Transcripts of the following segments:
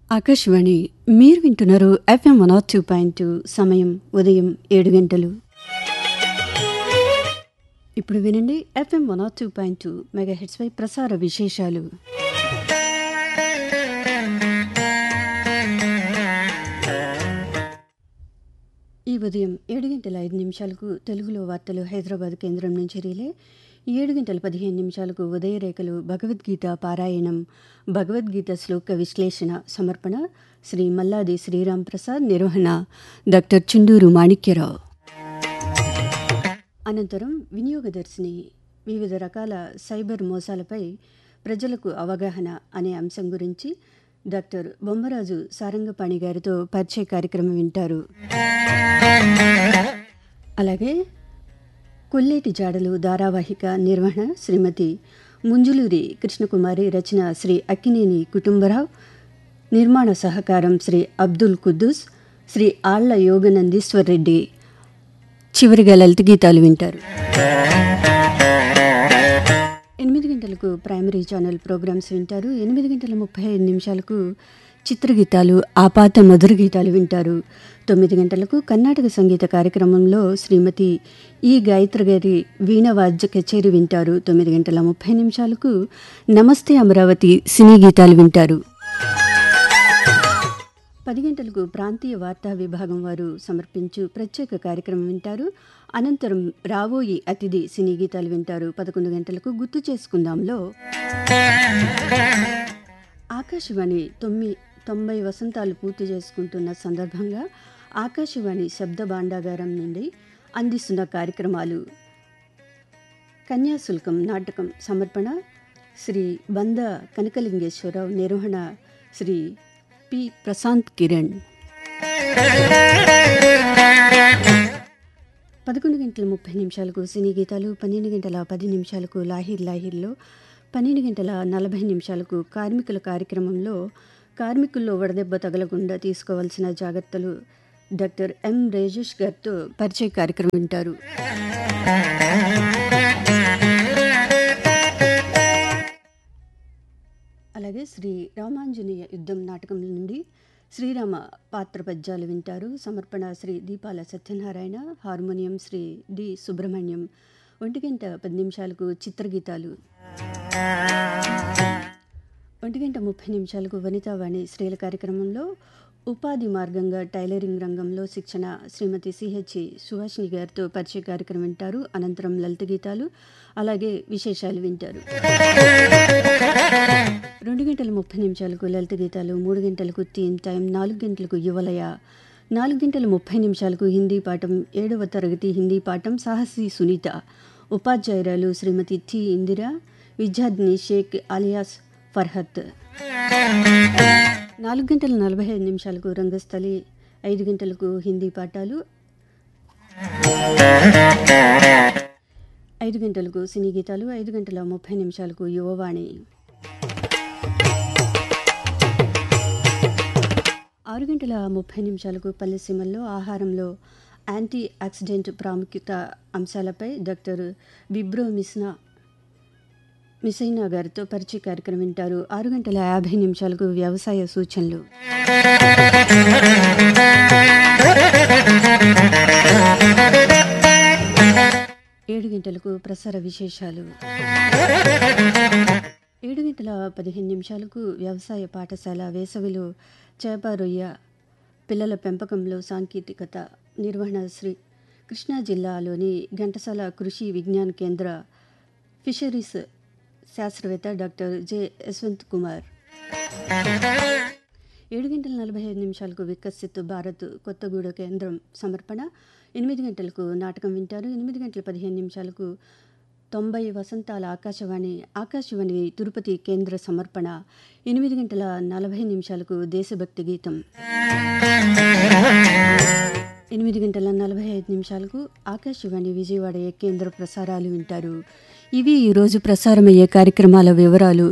ఆకాశవాణి మీరు వింటున్నారు FM one R two point two సమయం ఉదయం ఏడు గంటలు ఇప్పుడు వినండి FM one R two point two mega హెడ్స్పై ప్రసార విశేషాలు ఈ ఉదయం ఏడు గంటల ఐదు నిమిషాలకు తెలుగులో వార్తలు హైదరాబాద్ కేంద్రం నుంచి రీలే ఏడు గంటల పదిహేను నిమిషాలకు ఉదయరేఖలు భగవద్గీత పారాయణం భగవద్గీత శ్లోక విశ్లేషణ సమర్పణ శ్రీ మల్లాది శ్రీరామ్ ప్రసాద్ నిర్వహణ డాక్టర్ చుండూరు మాణిక్యరావు అనంతరం వినియోగదర్శిని వివిధ రకాల సైబర్ మోసాలపై ప్రజలకు అవగాహన అనే అంశం గురించి డాక్టర్ బొమ్మరాజు సారంగపాణి గారితో పరిచయ కార్యక్రమం వింటారు అలాగే కొల్లేటి జాడలు ధారావాహిక నిర్వహణ శ్రీమతి ముంజులూరి కృష్ణకుమారి రచన శ్రీ అక్కినేని కుటుంబరావు నిర్మాణ సహకారం శ్రీ అబ్దుల్ కుద్దూస్ శ్రీ ఆళ్ల యోగనందీశ్వర్ రెడ్డి చివరిగా లలిత గీతాలు వింటారు ఎనిమిది గంటలకు ప్రైమరీ ఛానల్ ప్రోగ్రామ్స్ వింటారు ఎనిమిది గంటల ముప్పై ఐదు నిమిషాలకు చిత్రగీతాలు ఆపాత మధుర గీతాలు వింటారు తొమ్మిది గంటలకు కర్ణాటక సంగీత కార్యక్రమంలో శ్రీమతి ఈ గాయత్రి గారి వీణ వాద్య కచేరి వింటారు తొమ్మిది గంటల ముప్పై నిమిషాలకు నమస్తే అమరావతి సినీ గీతాలు వింటారు పది గంటలకు ప్రాంతీయ వార్తా విభాగం వారు సమర్పించు ప్రత్యేక కార్యక్రమం వింటారు అనంతరం రావోయి అతిథి సినీ గీతాలు వింటారు పదకొండు గంటలకు గుర్తు చేసుకుందాంలో ఆకాశవాణి తొమ్మిది తొంభై వసంతాలు పూర్తి చేసుకుంటున్న సందర్భంగా ఆకాశవాణి శబ్ద భాండాగారం నుండి అందిస్తున్న కార్యక్రమాలు కన్యాశుల్కం నాటకం సమర్పణ శ్రీ బంద కనకలింగేశ్వరరావు నిర్వహణ శ్రీ పి ప్రశాంత్ కిరణ్ పదకొండు గంటల ముప్పై నిమిషాలకు సినీ గీతాలు పన్నెండు గంటల పది నిమిషాలకు లాహిర్ లాహిర్లో పన్నెండు గంటల నలభై నిమిషాలకు కార్మికుల కార్యక్రమంలో కార్మికుల్లో వడదెబ్బ తగలకుండా తీసుకోవాల్సిన జాగ్రత్తలు డాక్టర్ ఎం రేజేష్ గారితో పరిచయ కార్యక్రమం వింటారు అలాగే శ్రీ రామాంజనేయ యుద్ధం నాటకం నుండి శ్రీరామ పాత్ర పద్యాలు వింటారు సమర్పణ శ్రీ దీపాల సత్యనారాయణ హార్మోనియం శ్రీ డి సుబ్రహ్మణ్యం ఒంటి గంట పది నిమిషాలకు చిత్రగీతాలు ఒంటి గంట ముప్పై నిమిషాలకు వనితావాణి స్త్రీల కార్యక్రమంలో ఉపాధి మార్గంగా టైలరింగ్ రంగంలో శిక్షణ శ్రీమతి సిహెచ్ సుహాషిని గారితో పరిచయ కార్యక్రమం వింటారు అనంతరం లలిత గీతాలు అలాగే విశేషాలు వింటారు రెండు గంటల ముప్పై నిమిషాలకు లలిత గీతాలు మూడు గంటలకు తీన్ టైం నాలుగు గంటలకు యువలయ నాలుగు గంటల ముప్పై నిమిషాలకు హిందీ పాఠం ఏడవ తరగతి హిందీ పాఠం సాహసి సునీత ఉపాధ్యాయురాలు శ్రీమతి టి ఇందిరా విద్యార్థిని షేక్ అలియాస్ ఫర్హత్ నాలుగు గంటల నలభై ఐదు నిమిషాలకు రంగస్థలి ఐదు గంటలకు హిందీ పాఠాలు ఐదు గంటలకు సినీ గీతాలు ఐదు గంటల ముప్పై నిమిషాలకు యువవాణి ఆరు గంటల ముప్పై నిమిషాలకు పల్లెసీమల్లో ఆహారంలో యాంటీ ఆక్సిడెంట్ ప్రాముఖ్యత అంశాలపై డాక్టర్ బిబ్రో మిస్నా మిసైనా గారితో పరిచయ కార్యక్రమం వింటారు ఆరు గంటల యాభై నిమిషాలకు వ్యవసాయ సూచనలు ఏడు గంటలకు ప్రసార విశేషాలు ఏడు గంటల పదిహేను నిమిషాలకు వ్యవసాయ పాఠశాల వేసవిలో చేప రొయ్య పిల్లల పెంపకంలో సాంకేతికత నిర్వహణ శ్రీ కృష్ణా జిల్లాలోని ఘంటసాల కృషి విజ్ఞాన కేంద్ర ఫిషరీస్ శాస్త్రవేత్త డాక్టర్ జె యశ్వంత్ కుమార్ ఏడు గంటల నలభై ఐదు నిమిషాలకు వికసిత్ భారత్ కొత్తగూడ కేంద్రం సమర్పణ ఎనిమిది గంటలకు నాటకం వింటారు ఎనిమిది గంటల పదిహేను నిమిషాలకు తొంభై వసంతాల ఆకాశవాణి ఆకాశవాణి తిరుపతి కేంద్ర సమర్పణ ఎనిమిది గంటల నలభై నిమిషాలకు దేశభక్తి గీతం ఎనిమిది గంటల నలభై ఐదు నిమిషాలకు ఆకాశవాణి విజయవాడ కేంద్ర ప్రసారాలు వింటారు ఇవి ఈరోజు ప్రసారమయ్యే కార్యక్రమాల వివరాలు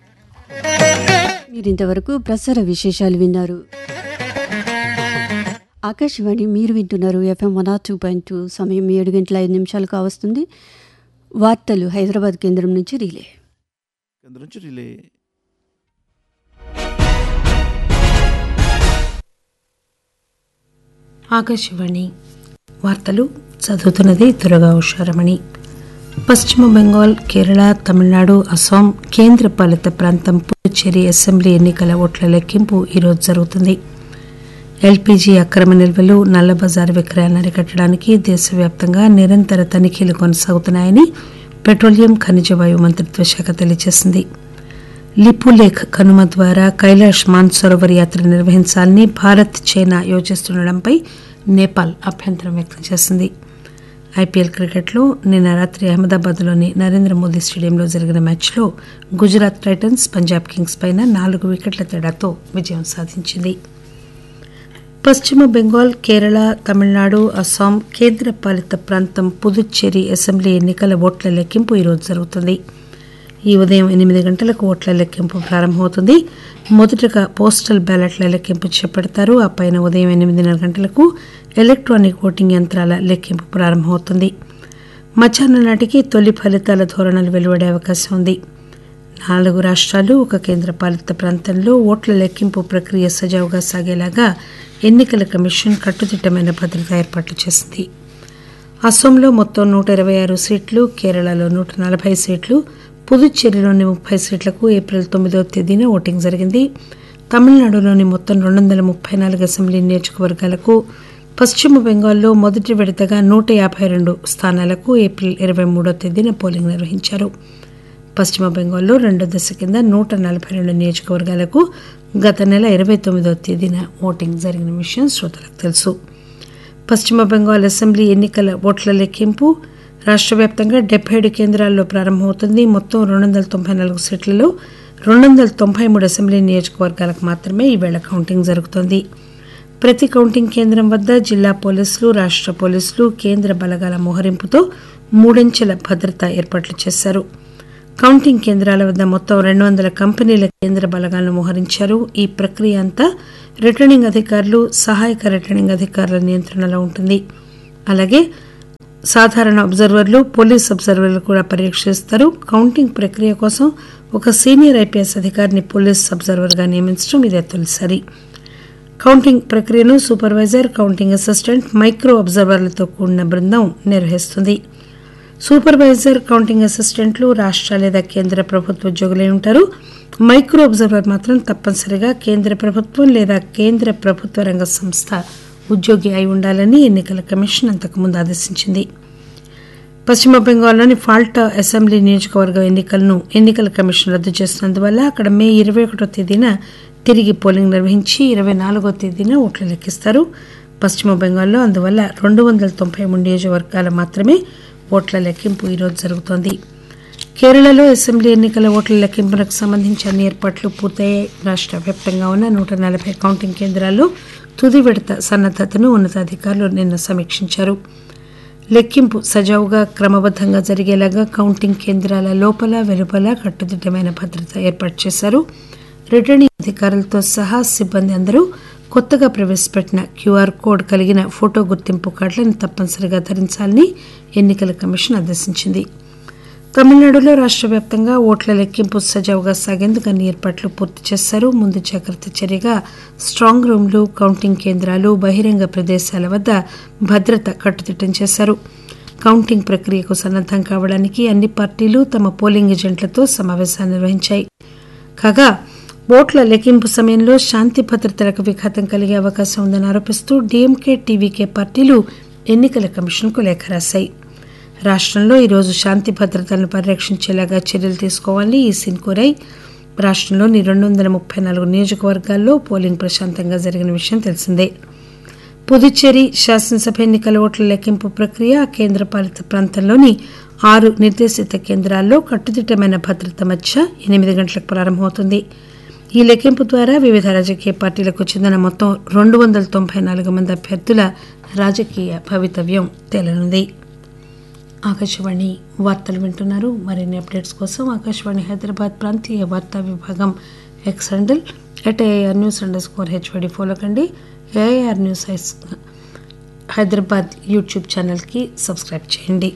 మీరు ఇంతవరకు ప్రసార విశేషాలు విన్నారు ఆకాశవాణి మీరు వింటున్నారు FM one R two point two సమయం ఏడు గంటల ఐదు నిమిషాలు కావస్తుంది వార్తలు హైదరాబాద్ కేంద్రం నుంచి రీలే కేంద్రం నుంచి రిలే ఆకాశవాణి వార్తలు చదువుతున్నది దురగా ఉషారమణి పశ్చిమ బెంగాల్ కేరళ తమిళనాడు అస్సాం కేంద్ర పాలిత ప్రాంతం పుదుచ్చేరి అసెంబ్లీ ఎన్నికల ఓట్ల లెక్కింపు ఈరోజు జరుగుతుంది ఎల్పీజీ అక్రమ నిల్వలు నల్లబజారు విక్రయాన్ని అరికట్టడానికి దేశవ్యాప్తంగా నిరంతర తనిఖీలు కొనసాగుతున్నాయని పెట్రోలియం ఖనిజ వాయువు మంత్రిత్వ శాఖ తెలియజేసింది లిపులేఖ్ కనుమ ద్వారా కైలాష్ మాన్సరోవర్ యాత్ర నిర్వహించాలని భారత్ చైనా యోచిస్తుండటంపై నేపాల్ అభ్యంతరం వ్యక్తం చేసింది ఐపీఎల్ క్రికెట్లో నిన్న రాత్రి అహ్మదాబాద్లోని నరేంద్ర మోదీ స్టేడియంలో జరిగిన మ్యాచ్లో గుజరాత్ టైటన్స్ పంజాబ్ కింగ్స్ పైన నాలుగు వికెట్ల తేడాతో విజయం సాధించింది పశ్చిమ బెంగాల్ కేరళ తమిళనాడు అస్సాం కేంద్ర పాలిత ప్రాంతం పుదుచ్చేరి అసెంబ్లీ ఎన్నికల ఓట్ల లెక్కింపు ఈరోజు జరుగుతుంది ఈ ఉదయం ఎనిమిది గంటలకు ఓట్ల లెక్కింపు ప్రారంభమవుతుంది మొదటగా పోస్టల్ బ్యాలెట్ల లెక్కింపు చేపడతారు ఆ పైన ఉదయం ఎనిమిదిన్నర గంటలకు ఎలక్ట్రానిక్ ఓటింగ్ యంత్రాల లెక్కింపు ప్రారంభమవుతుంది మధ్యాహ్నం నాటికి తొలి ఫలితాల ధోరణులు వెలువడే అవకాశం ఉంది నాలుగు రాష్ట్రాలు ఒక కేంద్ర పాలిత ప్రాంతంలో ఓట్ల లెక్కింపు ప్రక్రియ సజావుగా సాగేలాగా ఎన్నికల కమిషన్ కట్టుదిట్టమైన భద్రతా ఏర్పాట్లు చేసింది అస్సోంలో మొత్తం నూట ఇరవై ఆరు సీట్లు కేరళలో నూట నలభై సీట్లు పుదుచ్చేరిలోని ముప్పై సీట్లకు ఏప్రిల్ తొమ్మిదవ తేదీన ఓటింగ్ జరిగింది తమిళనాడులోని మొత్తం రెండు వందల ముప్పై నాలుగు అసెంబ్లీ నియోజకవర్గాలకు పశ్చిమ బెంగాల్లో మొదటి విడతగా నూట యాభై రెండు స్థానాలకు ఏప్రిల్ ఇరవై మూడో తేదీన పోలింగ్ నిర్వహించారు పశ్చిమ బెంగాల్లో రెండో దశ కింద నూట నలభై రెండు నియోజకవర్గాలకు గత నెల ఇరవై తొమ్మిదవ తేదీన ఓటింగ్ జరిగిన విషయం శ్రోతలకు తెలుసు పశ్చిమ బెంగాల్ అసెంబ్లీ ఎన్నికల ఓట్ల లెక్కింపు రాష్ట్ర వ్యాప్తంగా డెబ్బై ఏడు కేంద్రాల్లో ప్రారంభమవుతుంది మొత్తం రెండు వందల తొంభై నాలుగు సీట్లలో రెండు వందల తొంభై మూడు అసెంబ్లీ నియోజకవర్గాలకు మాత్రమే ఈవేళ కౌంటింగ్ జరుగుతోంది ప్రతి కౌంటింగ్ కేంద్రం వద్ద జిల్లా పోలీసులు రాష్ట్ర పోలీసులు కేంద్ర బలగాల మోహరింపుతో మూడంచెల భద్రతా ఏర్పాట్లు చేశారు కౌంటింగ్ కేంద్రాల వద్ద మొత్తం రెండు వందల కంపెనీల కేంద్ర బలగాలను మోహరించారు ఈ ప్రక్రియ అంతా రిటర్నింగ్ అధికారులు సహాయక రిటర్నింగ్ అధికారుల నియంత్రణలో ఉంటుంది అలాగే సాధారణ అబ్జర్వర్లు పోలీస్ అబ్జర్వర్లు కూడా పర్యవేక్షిస్తారు కౌంటింగ్ ప్రక్రియ కోసం ఒక సీనియర్ ఐపీఎస్ అధికారిని పోలీస్ అబ్జర్వర్గా నియమించడం ఇదే తొలిసారి కౌంటింగ్ ప్రక్రియను సూపర్వైజర్ కౌంటింగ్ అసిస్టెంట్ మైక్రో అబ్జర్వర్లతో కూడిన బృందం నిర్వహిస్తుంది సూపర్వైజర్ కౌంటింగ్ అసిస్టెంట్లు రాష్ట్ర లేదా కేంద్ర ప్రభుత్వ ఉద్యోగులై ఉంటారు మైక్రో అబ్జర్వర్ మాత్రం తప్పనిసరిగా కేంద్ర ప్రభుత్వం లేదా కేంద్ర ప్రభుత్వ రంగ సంస్థ ఉద్యోగి అయి ఉండాలని ఎన్నికల కమిషన్ అంతకుముందు ఆదేశించింది పశ్చిమ బెంగాల్లోని ఫాల్టా అసెంబ్లీ నియోజకవర్గ ఎన్నికలను ఎన్నికల కమిషన్ రద్దు చేసినందువల్ల అక్కడ మే ఇరవై ఒకటో తేదీన తిరిగి పోలింగ్ నిర్వహించి ఇరవై నాలుగో తేదీన ఓట్లు లెక్కిస్తారు పశ్చిమ బెంగాల్లో అందువల్ల రెండు వందల తొంభై మూడు నియోజకవర్గాల మాత్రమే ఓట్ల లెక్కింపు ఈరోజు జరుగుతోంది కేరళలో అసెంబ్లీ ఎన్నికల ఓట్ల లెక్కింపునకు సంబంధించి అన్ని ఏర్పాట్లు పూర్తయ్యాయి రాష్ట్ర వ్యాప్తంగా ఉన్న నూట నలభై కౌంటింగ్ కేంద్రాల్లో తుది విడత సన్నద్దతను ఉన్నతాధికారులు నిన్న సమీక్షించారు లెక్కింపు సజావుగా క్రమబద్ధంగా జరిగేలాగా కౌంటింగ్ కేంద్రాల లోపల వెలుపల కట్టుదిట్టమైన భద్రత ఏర్పాటు చేశారు రిటర్నింగ్ అధికారులతో సహా సిబ్బంది అందరూ కొత్తగా ప్రవేశపెట్టిన క్యూఆర్ కోడ్ కలిగిన ఫోటో గుర్తింపు కార్డులను తప్పనిసరిగా ధరించాలని ఎన్నికల కమిషన్ ఆదేశించింది తమిళనాడులో రాష్ట్ర వ్యాప్తంగా ఓట్ల లెక్కింపు సజావుగా సాగేందుకు అన్ని ఏర్పాట్లు పూర్తి చేశారు ముందు జాగ్రత్త చర్యగా స్ట్రాంగ్ రూమ్లు కౌంటింగ్ కేంద్రాలు బహిరంగ ప్రదేశాల వద్ద భద్రత కట్టుదిట్టం చేశారు కౌంటింగ్ ప్రక్రియకు సన్నద్దం కావడానికి అన్ని పార్టీలు తమ పోలింగ్ ఏజెంట్లతో సమావేశాలు నిర్వహించాయి కాగా ఓట్ల లెక్కింపు సమయంలో శాంతి భద్రతలకు విఘాతం కలిగే అవకాశం ఉందని ఆరోపిస్తూ డీఎంకే టీవీకే పార్టీలు ఎన్నికల కమిషన్కు లేఖ రాశాయి రాష్ట్రంలో ఈరోజు శాంతి భద్రతలను పరిరక్షించేలాగా చర్యలు తీసుకోవాలని ఈసీని కోరాయి రాష్ట్రంలోని రెండు వందల ముప్పై నాలుగు నియోజకవర్గాల్లో పోలింగ్ ప్రశాంతంగా జరిగిన విషయం తెలిసిందే పుదుచ్చేరి శాసనసభ ఎన్నికల ఓట్ల లెక్కింపు ప్రక్రియ కేంద్ర పాలిత ప్రాంతంలోని ఆరు నిర్దేశిత కేంద్రాల్లో కట్టుదిట్టమైన భద్రత మధ్య ఎనిమిది గంటలకు ప్రారంభమవుతుంది ఈ లెక్కింపు ద్వారా వివిధ రాజకీయ పార్టీలకు చెందిన మొత్తం రెండు వందల తొంభై నాలుగు మంది అభ్యర్థుల రాజకీయ భవితవ్యం తేలనుంది ఆకాశవాణి వార్తలు వింటున్నారు మరిన్ని అప్డేట్స్ కోసం ఆకాశవాణి హైదరాబాద్ ప్రాంతీయ వార్తా విభాగం X handle at AR news underscore H Y D follow కండి ఏఆర్ న్యూస్ హైస్ హైదరాబాద్ యూట్యూబ్ ఛానల్కి సబ్స్క్రైబ్ చేయండి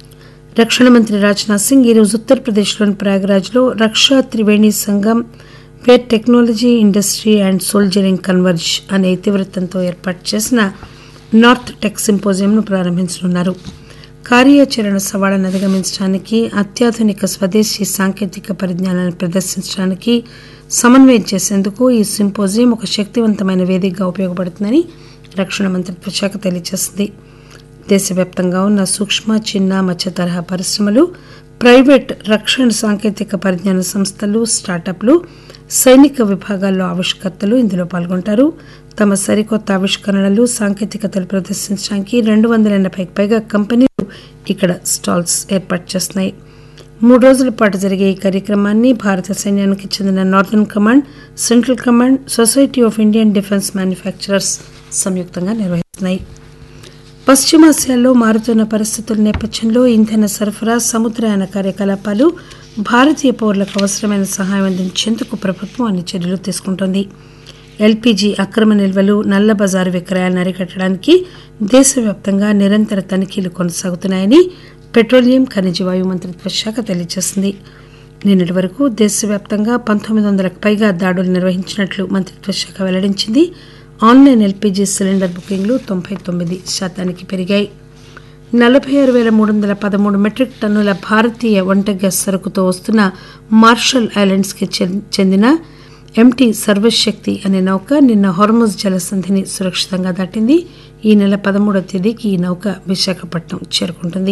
రక్షణ మంత్రి రాజ్నాథ్ సింగ్ ఈరోజు ఉత్తరప్రదేశ్లోని ప్రయాగ్రాజ్లో Raksha Triveni Sangam where technology industry and soldiering converge అనే ఇతివృత్తంతో ఏర్పాటు చేసిన నార్త్ టెక్ సింపోజియంను ప్రారంభించనున్నారు కార్యాచరణ సవాళ్లను అధిగమించడానికి అత్యాధునిక స్వదేశీ సాంకేతిక పరిజ్ఞానాన్ని ప్రదర్శించడానికి సమన్వయం చేసేందుకు ఈ సింపోజియం ఒక శక్తివంతమైన వేదికగా ఉపయోగపడుతుందని రక్షణ మంత్రిత్వ శాఖ తెలియజేసింది దేశవ్యాప్తంగా ఉన్న సూక్ష్మ చిన్న మధ్య తరహా పరిశ్రమలు ప్రైవేట్ రక్షణ సాంకేతిక పరిజ్ఞాన సంస్థలు స్టార్టప్లు సైనిక విభాగాల్లో ఆవిష్కర్తలు ఇందులో పాల్గొంటారు తమ సరికొత్త ఆవిష్కరణలు సాంకేతికతలు ప్రదర్శించడానికి రెండు వందల ఎనభైకి పైగా కంపెనీలు ఇక్కడ స్టాల్స్ ఏర్పాటు చేస్తున్నాయి మూడు రోజుల పాటు జరిగే ఈ కార్యక్రమాన్ని భారత సైన్యానికి చెందిన Northern Command Central Command Society of Indian Defence Manufacturers సంయుక్తంగా నిర్వహిస్తున్నాయి పశ్చిమాసియాలో మారుతున్న పరిస్థితుల నేపథ్యంలో ఇంధన సరఫరా సముద్రయాన కార్యకలాపాలు భారతీయ పౌరులకు అవసరమైన సహాయం అందించేందుకు ప్రభుత్వం అన్ని చర్యలు తీసుకుంటోంది ఎల్పీజీ అక్రమ నిల్వలు నల్ల బజారు విక్రయాలను అరికట్టడానికి దేశవ్యాప్తంగా నిరంతర తనిఖీలు కొనసాగుతున్నాయని పెట్రోలియం ఖనిజ వాయు మంత్రిత్వ శాఖ తెలియజేసింది నిన్నటి వరకు దేశవ్యాప్తంగా పంతొమ్మిది వందలకు పైగా దాడులు నిర్వహించినట్లు మంత్రిత్వ శాఖ వెల్లడించింది ఆన్లైన్ ఎల్పీజీ సిలిండర్ బుకింగ్లు తొంభై తొమ్మిది శాతానికి పెరిగాయి నలభై ఆరు వేల మూడు వందల పదమూడు మెట్రిక్ టన్నుల భారతీయ వంట గ్యాస్ సరుకుతో వస్తున్న మార్షల్ ఐలాండ్స్కి చెందిన ఎంటీ సర్వశక్తి అనే నౌక నిన్న హార్మోజ్ జలసంధిని సురక్షితంగా దాటింది ఈ నెల పదమూడవ తేదీకి ఈ నౌక విశాఖపట్నం చేరుకుంటుంది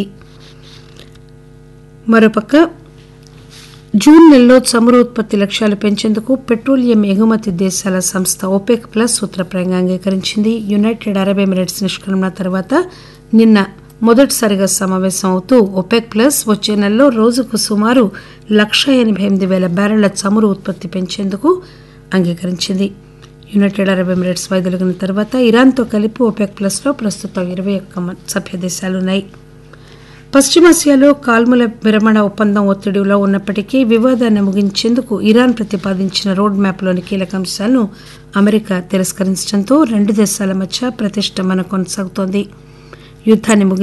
మరోపక్క జూన్ నెలలో చమురు ఉత్పత్తి లక్ష్యాలు పెంచేందుకు పెట్రోలియం ఎగుమతి దేశాల సంస్థ ఒపెక్ ప్లస్ సూత్రప్రాయంగా అంగీకరించింది యునైటెడ్ అరబ్ ఎమిరేట్స్ నిష్క్రమణ తర్వాత నిన్న మొదటిసారిగా సమావేశం అవుతూ ఒపెక్ ప్లస్ వచ్చే నెలలో రోజుకు సుమారు లక్ష ఎనభై ఎనిమిది వేల బ్యారెళ్ల చమురు ఉత్పత్తి పెంచేందుకు అంగీకరించింది యునైటెడ్ అరబ్ ఎమిరేట్స్ వైదొలిగిన తర్వాత ఇరాన్తో కలిపి ఒపెక్ ప్లస్లో ప్రస్తుతం ఇరవై ఒక్క సభ్య దేశాలున్నాయి పశ్చిమాసియాలో కాల్ముల విరమణ ఒప్పందం ఒత్తిడిలో ఉన్నప్పటికీ వివాదాన్ని ముగించేందుకు ఇరాన్ ప్రతిపాదించిన రోడ్ మ్యాప్లోని కీలక అంశాలను అమెరికా తిరస్కరించడంతో రెండు దేశాల మధ్య ప్రతిష్టంభన కొనసాగుతోంది యుద్దాన్ని